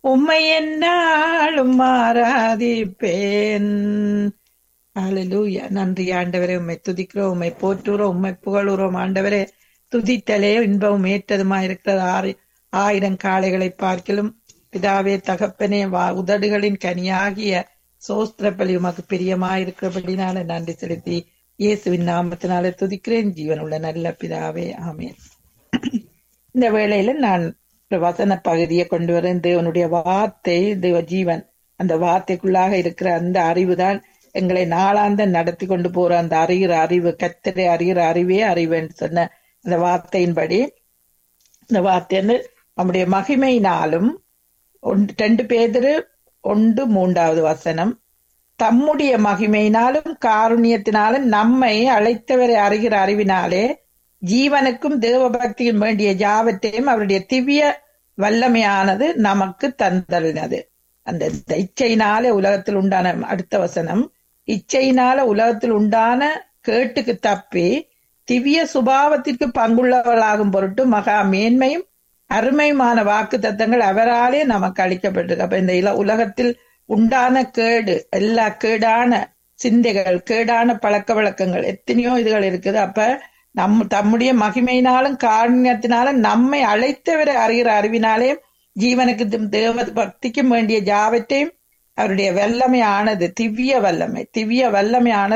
உம்மை என்னாலும் ஆராதிப்பேன் ஹalleluya நன்றி ஆண்டவரே உம்மை துதிக்கிறோம் உம்மை போற்றுகிறோம் உம்மை புகழுகிறோம் ஆண்டவரே துதித்தலே இன்பமும் ஏற்றதுமா இருக்கிற ஆறு ஆயிரம் காளைகளை பார்க்கலும் பிதாவே தகப்பனே வா உதடுகளின் கனியாகிய சோஸ்திரப்பலி உமக்கு பிரியமாயிருக்கிறபடினால நன்றி செலுத்தி இயேசுவின் நாமத்தினால துதிக்கிறேன் ஜீவனுள்ள நல்ல பிதாவே ஆமென் இந்த வேளையில நான் ஒரு வசன பகுதியை கொண்டு வரேன் தேவனுடைய வார்த்தை தேவ ஜீவன் அந்த வார்த்தைக்குள்ளாக இருக்கிற அந்த அறிவுதான் எங்களை நாளாந்த நடத்தி கொண்டு போற அந்த அறிகிற அறிவு கத்தரை அறிகிற அறிவே அறிவுன்னு சொன்ன அந்த வார்த்தையின்படி இந்த வார்த்தை வந்து நம்முடைய மகிமையினாலும் ஒன்று ரெண்டு பேதரு ஒன்று மூன்றாவது வசனம் தம்முடைய மகிமையினாலும் காருண்யத்தினாலும் நம்மை அழைத்தவரை அறிகிற அறிவினாலே ஜீவனுக்கும் தேவ பக்தியும் வேண்டிய ஜாவத்தையும் அவருடைய திவ்ய வல்லமையானது நமக்கு தந்தளினது அந்த இந்த இச்சையினாலே உலகத்தில் உண்டான அடுத்த வசனம் இச்சையினால உலகத்தில் உண்டான கேட்டுக்கு தப்பி திவ்ய சுபாவத்திற்கு பங்குள்ளவர்களாகும் பொருட்டு மகா மேன்மையும் அருமையுமான வாக்கு தத்தங்கள் அவராலே நமக்கு அளிக்கப்பட்டிருக்கு அப்ப இந்த இல உலகத்தில் உண்டான கேடு எல்லா கேடான சிந்தைகள் கேடான பழக்க வழக்கங்கள் எத்தனையோ இதுகள் இருக்குது அப்ப நம் தம்முடைய மகிமையினாலும் காரண்யத்தினாலும் நம்மை அழைத்தவரை அறிகிற அறிவினாலே ஜீவனுக்கு தேவ பக்திக்கும் வேண்டிய ஜாவத்தையும் அவருடைய வல்லமை ஆனது திவ்ய வல்லமை திவ்ய வல்லமை ஆனது